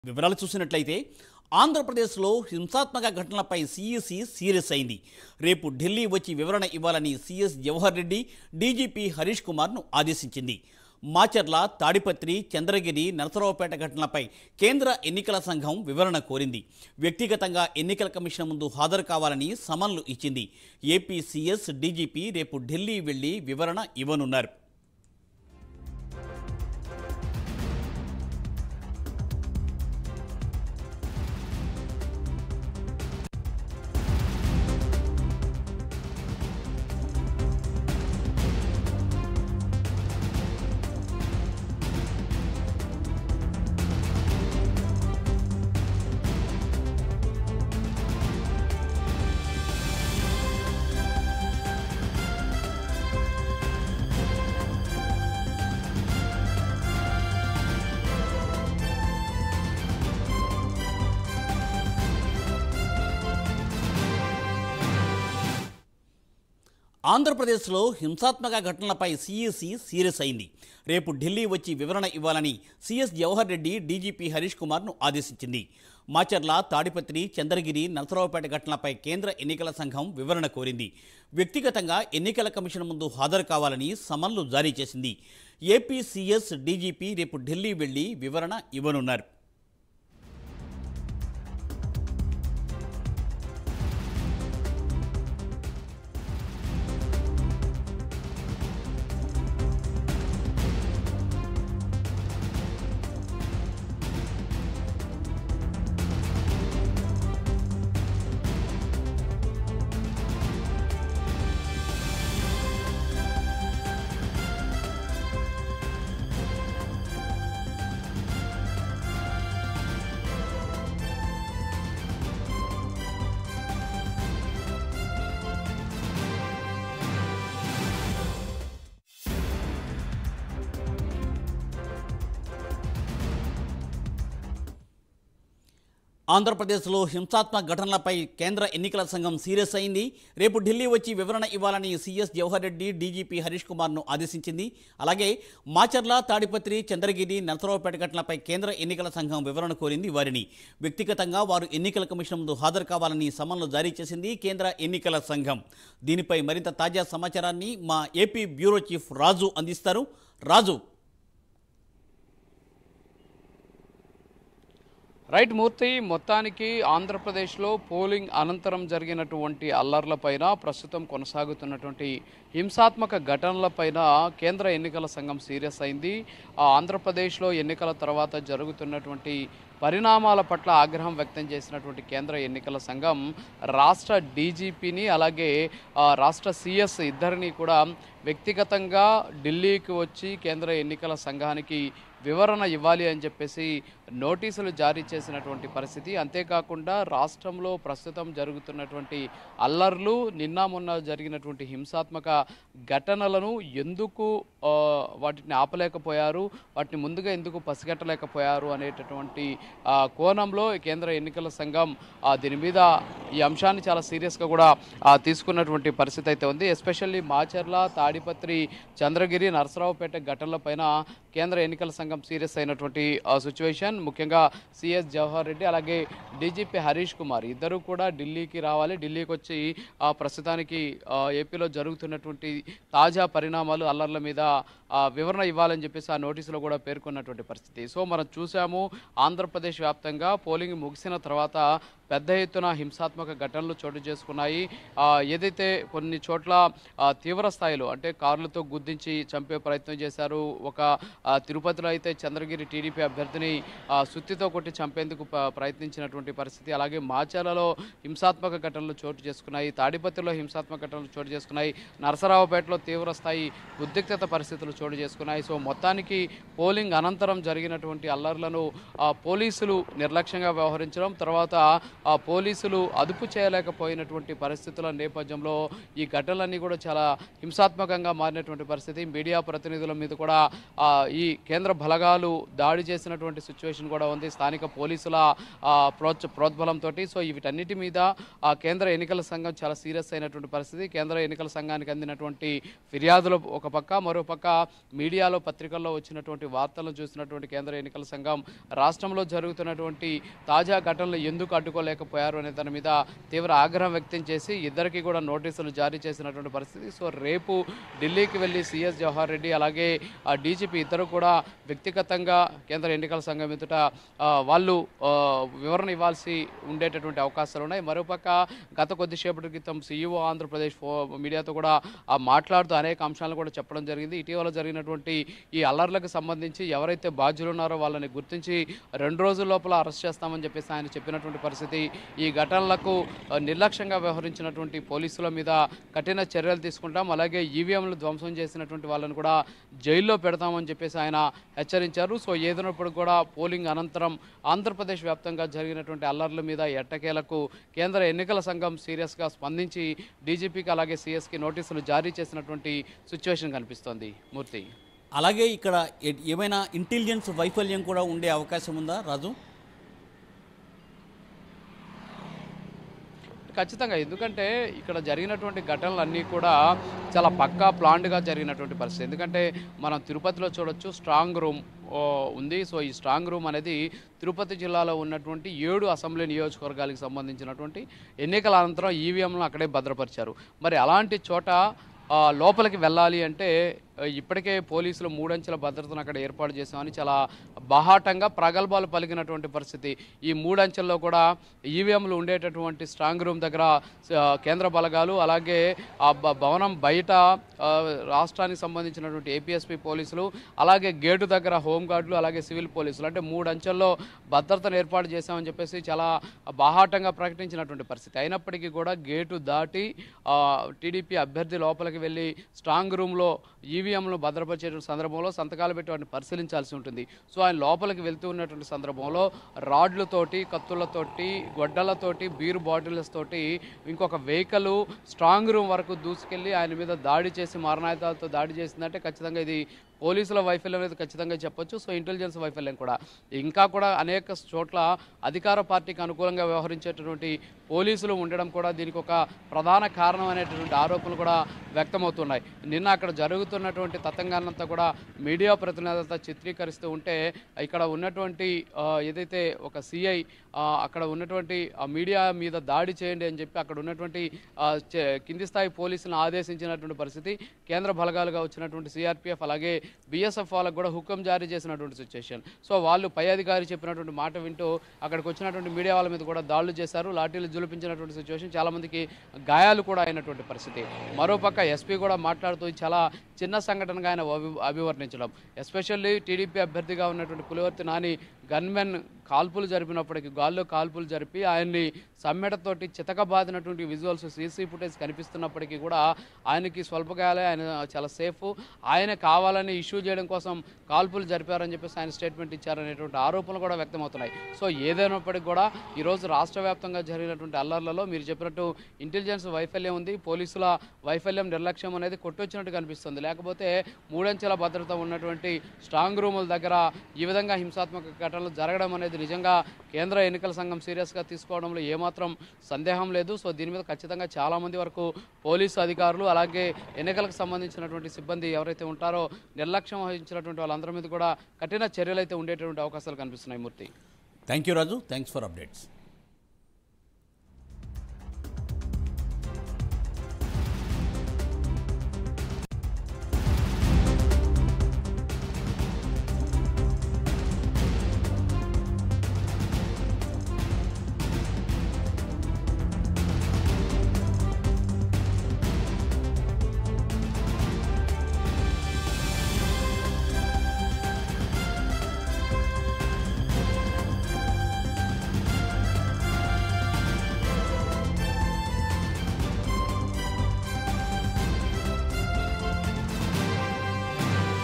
వివరాలు చూసినట్లయితే ఆంధ్రప్రదేశ్లో హింసాత్మక ఘటనలపై సీఈసీ సీరియస్ అయింది రేపు ఢిల్లీ వచ్చి వివరణ ఇవ్వాలని సీఎస్ జవహర్ రెడ్డి డీజీపీ హరీష్ కుమార్ను ఆదేశించింది మాచర్ల తాడిపత్రి చంద్రగిరి నరసరావుపేట ఘటనలపై కేంద్ర ఎన్నికల సంఘం వివరణ కోరింది వ్యక్తిగతంగా ఎన్నికల కమిషన్ ముందు హాజరు కావాలని సమన్లు ఇచ్చింది ఏపీ సీఎస్ డీజీపీ రేపు ఢిల్లీ వెళ్లి వివరణ ఇవ్వనున్నారు ఆంధ్రప్రదేశ్లో హింసాత్మక ఘటనలపై సీఈసీ సీరియస్ అయింది రేపు ఢిల్లీ వచ్చి వివరణ ఇవ్వాలని సీఎస్ జవహర్ రెడ్డి డీజీపీ హరీష్ కుమార్ను ఆదేశించింది మాచర్ల తాడిపత్రి చంద్రగిరి నరసరావుపేట ఘటనలపై కేంద్ర ఎన్నికల సంఘం వివరణ కోరింది వ్యక్తిగతంగా ఎన్నికల కమిషన్ ముందు హాజరు కావాలని సమన్లు జారీ చేసింది ఏపీ సీఎస్ డీజీపీ రేపు ఢిల్లీ వెళ్లి వివరణ ఇవ్వనున్నారు ఆంధ్రప్రదేశ్లో హింసాత్మక ఘటనలపై కేంద్ర ఎన్నికల సంఘం సీరియస్ అయింది రేపు ఢిల్లీ వచ్చి వివరణ ఇవ్వాలని సీఎస్ జవహర్ రెడ్డి డీజీపీ హరీష్ కుమార్ను ఆదేశించింది అలాగే మాచర్ల తాడిపత్రి చంద్రగిరి నరసరావుపేట ఘటనలపై కేంద్ర ఎన్నికల సంఘం వివరణ కోరింది వారిని వ్యక్తిగతంగా వారు ఎన్నికల కమిషన్ ముందు హాజరు కావాలని సమన్లు జారీ చేసింది కేంద్ర ఎన్నికల సంఘం దీనిపై మరింత తాజా సమాచారాన్ని మా ఏపీ బ్యూరో చీఫ్ రాజు అందిస్తారు రాజు రైట్ మూర్తి మొత్తానికి ఆంధ్రప్రదేశ్లో పోలింగ్ అనంతరం జరిగినటువంటి అల్లర్లపైన ప్రస్తుతం కొనసాగుతున్నటువంటి హింసాత్మక ఘటనలపైన కేంద్ర ఎన్నికల సంఘం సీరియస్ అయింది ఆ ఆంధ్రప్రదేశ్లో ఎన్నికల తర్వాత జరుగుతున్నటువంటి పరిణామాల పట్ల ఆగ్రహం వ్యక్తం చేసినటువంటి కేంద్ర ఎన్నికల సంఘం రాష్ట్ర డీజీపీని అలాగే ఆ, రాష్ట్ర సిఎస్ ఇద్దరిని కూడా వ్యక్తిగతంగా ఢిల్లీకి వచ్చి కేంద్ర ఎన్నికల సంఘానికి వివరణ ఇవ్వాలి అని చెప్పేసి నోటీసులు జారీ చేసినటువంటి పరిస్థితి అంతేకాకుండా రాష్ట్రంలో ప్రస్తుతం జరుగుతున్నటువంటి అల్లర్లు నిన్న మొన్న జరిగినటువంటి హింసాత్మక ఘటనలను ఎందుకు ఆ, వాటిని ఆపలేకపోయారు వాటిని ముందుగా ఎందుకు పసిగట్టలేకపోయారు అనేటటువంటి ఆ, కోణంలో కేంద్ర ఎన్నికల సంఘం ఆ, దీని మీద ఈ అంశాన్ని చాలా సీరియస్గా కూడా ఆ, తీసుకున్నటువంటి పరిస్థితి అయితే ఉంది ఎస్పెషల్లీ మాచర్ల తాడిపత్రి చంద్రగిరి నరసరావుపేట ఘటనలపైన కేంద్ర ఎన్నికల సంఘం సీరియస్ అయినటువంటి సిచ్యువేషన్ ముఖ్యంగా సిఎస్ జవహర్ రెడ్డి అలాగే డీజీపీ హరీష్ కుమార్ ఇద్దరు కూడా ఢిల్లీకి రావాలి ఢిల్లీకి వచ్చి ఆ, ప్రస్తుతానికి ఆ, ఏపీలో జరుగుతున్నటువంటి తాజా పరిణామాలు అల్లర్ల మీద ఆ, వివరణ ఇవ్వాలని చెప్పేసి ఆ నోటీసులో కూడా పేర్కొన్నటువంటి పరిస్థితి సో మనం చూసాము ఆంధ్రప్రదేశ్ వ్యాప్తంగా పోలింగ్ ముగిసిన తర్వాత పెద్ద ఎత్తున హింసాత్మక ఘటనలు చోటు చేసుకున్నాయి ఆ, ఏదైతే కొన్ని చోట్ల ఆ, తీవ్ర స్థాయిలో అంటే కార్లతో గుద్దించి చంపే ప్రయత్నం చేశారు ఒక ఆ, తిరుపతిలో అయితే చంద్రగిరి టీడీపీ అభ్యర్థిని ఆ, సుత్తితో కొట్టి చంపేందుకు ప- ప్రయత్నించినటువంటి పరిస్థితి అలాగే మాచాలలో హింసాత్మక ఘటనలు చోటు చేసుకున్నాయి తాడిపత్రిలో హింసాత్మక ఘటనలు చోటు చేసుకున్నాయి నరసరావుపేటలో తీవ్ర స్థాయి ఉద్రిక్తత పరిస్థితులు చోటు చేసుకున్నాయి సో మొత్తానికి పోలింగ్ అనంతరం జరిగినటువంటి అల్లర్లను ఆ, పోలీసులు నిర్లక్ష్యంగా వ్యవహరించడం తర్వాత ఆ పోలీసులు అదుపు చేయలేకపోయినటువంటి పరిస్థితుల నేపథ్యంలో ఈ ఘటనలన్నీ కూడా చాలా హింసాత్మకంగా మారినటువంటి పరిస్థితి మీడియా ప్రతినిధుల మీద కూడా ఆ, ఈ కేంద్ర బలగాలు దాడి చేసినటువంటి సిచ్యువేషన్ కూడా ఉంది స్థానిక పోలీసుల ఆ, ప్రోత్స ప్రోద్బలంతో సో వీటన్నిటి మీద ఆ కేంద్ర ఎన్నికల సంఘం చాలా సీరియస్ అయినటువంటి పరిస్థితి కేంద్ర ఎన్నికల సంఘానికి అందినటువంటి ఫిర్యాదులు ఒక పక్క మరో పక్క మీడియాలో పత్రికల్లో వచ్చినటువంటి వార్తలను చూసినటువంటి కేంద్ర ఎన్నికల సంఘం రాష్ట్రంలో జరుగుతున్నటువంటి తాజా ఘటనలు ఎందుకు అడ్డుకోలేకపోయారు అనే దాని మీద తీవ్ర ఆగ్రహం వ్యక్తం చేసి ఇద్దరికి కూడా నోటీసులు జారీ చేసినటువంటి పరిస్థితి సో రేపు ఢిల్లీకి వెళ్ళి సిఎస్ జవహర్ రెడ్డి అలాగే ఆ డీజీపీ ఇద్దరు కూడా వ్యక్తిగతంగా కేంద్ర ఎన్నికల సంఘం ఎదుట ఆ, వాళ్ళు ఆ, వివరణ ఇవ్వాల్సి ఉండేటటువంటి అవకాశాలు ఉన్నాయి మరోపక్క గత కొద్దిసేపటి క్రితం సీఈఓ ఆంధ్రప్రదేశ్ ఫో మీడియాతో కూడా ఆ, మాట్లాడుతూ అనేక అంశాలను కూడా చెప్పడం జరిగింది ఇటీవల జరిగినటువంటి ఈ అల్లర్లకు సంబంధించి ఎవరైతే బాధ్యులు ఉన్నారో వాళ్ళని గుర్తించి రెండు రోజుల లోపల అరెస్ట్ చేస్తామని చెప్పేసి ఆయన చెప్పినటువంటి పరిస్థితి ఈ ఘటనలకు ఆ, నిర్లక్ష్యంగా వ్యవహరించినటువంటి పోలీసుల మీద కఠిన చర్యలు తీసుకుంటాం అలాగే ఈవీఎంలు ధ్వంసం చేసినటువంటి వాళ్ళని కూడా జైల్లో పెడతామని చెప్పేసి ఆయన హెచ్చరించారు సో ఏదైనప్పుడు కూడా పోలింగ్ అనంతరం ఆంధ్రప్రదేశ్ వ్యాప్తంగా జరిగినటువంటి అల్లర్ల మీద ఎట్టకేలకు కేంద్ర ఎన్నికల సంఘం సీరియస్గా స్పందించి డీజీపీకి అలాగే సిఎస్కి నోటీసులు జారీ చేసినటువంటి సిచ్యువేషన్ కనిపిస్తోంది మూర్తి అలాగే ఇక్కడ ఏ- ఏమైనా ఇంటెలిజెన్స్ వైఫల్యం కూడా ఉండే అవకాశం ఉందా రాజు ఖచ్చితంగా ఎందుకంటే ఇక్కడ జరిగినటువంటి ఘటనలన్నీ కూడా చాలా పక్కా ప్లాన్డ్గా జరిగినటువంటి పరిస్థితి ఎందుకంటే మనం తిరుపతిలో చూడొచ్చు స్ట్రాంగ్ రూమ్ ఓ, ఉంది సో ఈ స్ట్రాంగ్ రూమ్ అనేది తిరుపతి జిల్లాలో ఉన్నటువంటి ఏడు అసెంబ్లీ నియోజకవర్గాలకు సంబంధించినటువంటి ఎన్నికల అనంతరం ఈవీఎంలను అక్కడే భద్రపరిచారు మరి అలాంటి చోట ఆ, లోపలికి వెళ్ళాలి అంటే ఆ, ఇప్పటికే పోలీసులు మూడంచెల భద్రతను అక్కడ ఏర్పాటు చేశామని చాలా బాహాటంగా ప్రగల్భాలు పలికినటువంటి పరిస్థితి ఈ మూడంచెల్లో కూడా ఈవీఎంలు ఉండేటటువంటి స్ట్రాంగ్ రూమ్ దగ్గర ఆ, కేంద్ర బలగాలు అలాగే ఆ భ- భవనం బయట ఆ, రాష్ట్రానికి సంబంధించినటువంటి ఏపీఎస్పీ పోలీసులు అలాగే గేటు దగ్గర హోంగార్డులు అలాగే సివిల్ పోలీసులు అంటే మూడు అంచెల్లో భద్రతను ఏర్పాటు చేశామని చెప్పేసి చాలా బాహాటంగా ప్రకటించినటువంటి పరిస్థితి అయినప్పటికీ కూడా గేటు దాటి ఆ, టీడీపీ అభ్యర్థి లోపలికి వెళ్ళి స్ట్రాంగ్ రూమ్లో ఈవీఎంలు భద్రపరిచే సందర్భంలో సంతకాలు పెట్టి వాటిని పరిశీలించాల్సి ఉంటుంది సో ఆయన లోపలికి వెళ్తూ ఉన్నటువంటి సందర్భంలో రాడ్లతోటి కత్తులతోటి గొడ్డలతోటి బీర్ బాటిల్స్ తోటి ఇంకొక వెహికల్ స్ట్రాంగ్ రూమ్ వరకు దూసుకెళ్ళి ఆయన మీద దాడి చేసి మారణాయుధాలతో దాడి చేసిందంటే ఖచ్చితంగా ఇది పోలీసుల వైఫల్యం అనేది ఖచ్చితంగా చెప్పొచ్చు సో ఇంటెలిజెన్స్ వైఫల్యం కూడా ఇంకా కూడా అనేక చోట్ల అధికార పార్టీకి అనుకూలంగా వ్యవహరించేటటువంటి పోలీసులు ఉండడం కూడా దీనికి ఒక ప్రధాన కారణం అనేటటువంటి ఆరోపణలు కూడా వ్యక్తమవుతున్నాయి నిన్న అక్కడ జరుగుతున్నటువంటి తతంగాన్నంతా కూడా మీడియా ప్రతినిధులతో చిత్రీకరిస్తూ ఉంటే ఇక్కడ ఉన్నటువంటి ఆ, ఏదైతే ఒక సిఐ అక్కడ ఉన్నటువంటి ఆ మీడియా మీద దాడి చేయండి అని చెప్పి అక్కడ ఉన్నటువంటి ఆ, చే- కింది స్థాయి పోలీసులను ఆదేశించినటువంటి పరిస్థితి కేంద్ర బలగాలుగా వచ్చినటువంటి సిఆర్పిఎఫ్ అలాగే బిఎస్ఎఫ్ వాళ్ళకు కూడా హుకం జారీ చేసినటువంటి సిచ్యుయేషన్ సో వాళ్ళు పై అధికారి చెప్పినటువంటి మాట వింటూ అక్కడికి వచ్చినటువంటి మీడియా వాళ్ళ మీద కూడా దాడులు చేశారు లాఠీలు జులిపించినటువంటి సిచ్యువేషన్ చాలా మందికి గాయాలు కూడా అయినటువంటి పరిస్థితి మరోపక్క ఎస్పీ కూడా మాట్లాడుతూ ఇది చాలా చిన్న సంఘటనగా ఆయన అభి అభివర్ణించడం ఎస్పెషల్లీ టీడీపీ అభ్యర్థిగా ఉన్నటువంటి పులివర్తి నాని గన్మెన్ కాల్పులు జరిపినప్పటికీ గాల్లో కాల్పులు జరిపి ఆయన్ని సమ్మెటతోటి చితకబాదినటువంటి విజువల్స్ సీసీ ఫుటేజ్ కనిపిస్తున్నప్పటికీ కూడా ఆయనకి స్వల్ప గాయాలే ఆయన చాలా సేఫ్ ఆయన కావాలని ఇష్యూ చేయడం కోసం కాల్పులు జరిపారని చెప్పేసి ఆయన స్టేట్మెంట్ ఇచ్చారనేటువంటి ఆరోపణలు కూడా వ్యక్తమవుతున్నాయి సో ఏదైనప్పటికీ కూడా ఈరోజు రాష్ట్ర వ్యాప్తంగా జరిగినటువంటి అల్లర్లలో మీరు చెప్పినట్టు ఇంటెలిజెన్స్ వైఫల్యం ఉంది పోలీసుల వైఫల్యం నిర్లక్ష్యం అనేది కొట్టొచ్చినట్టు కనిపిస్తుంది లేకపోతే మూడంచెల భద్రత ఉన్నటువంటి స్ట్రాంగ్ రూముల దగ్గర ఈ విధంగా హింసాత్మక ఘటనలు జరగడం అనేది నిజంగా కేంద్ర ఎన్నికల సంఘం సీరియస్గా తీసుకోవడంలో ఏమాత్రం సందేహం లేదు సో దీని మీద ఖచ్చితంగా చాలా మంది వరకు పోలీసు అధికారులు అలాగే ఎన్నికలకు సంబంధించినటువంటి సిబ్బంది ఎవరైతే ఉంటారో నిర్లక్ష్యం వహించినటువంటి వాళ్ళందరి మీద కూడా కఠిన చర్యలు అయితే ఉండేటువంటి అవకాశాలు కనిపిస్తున్నాయి Murthy thank you Raju thanks for updates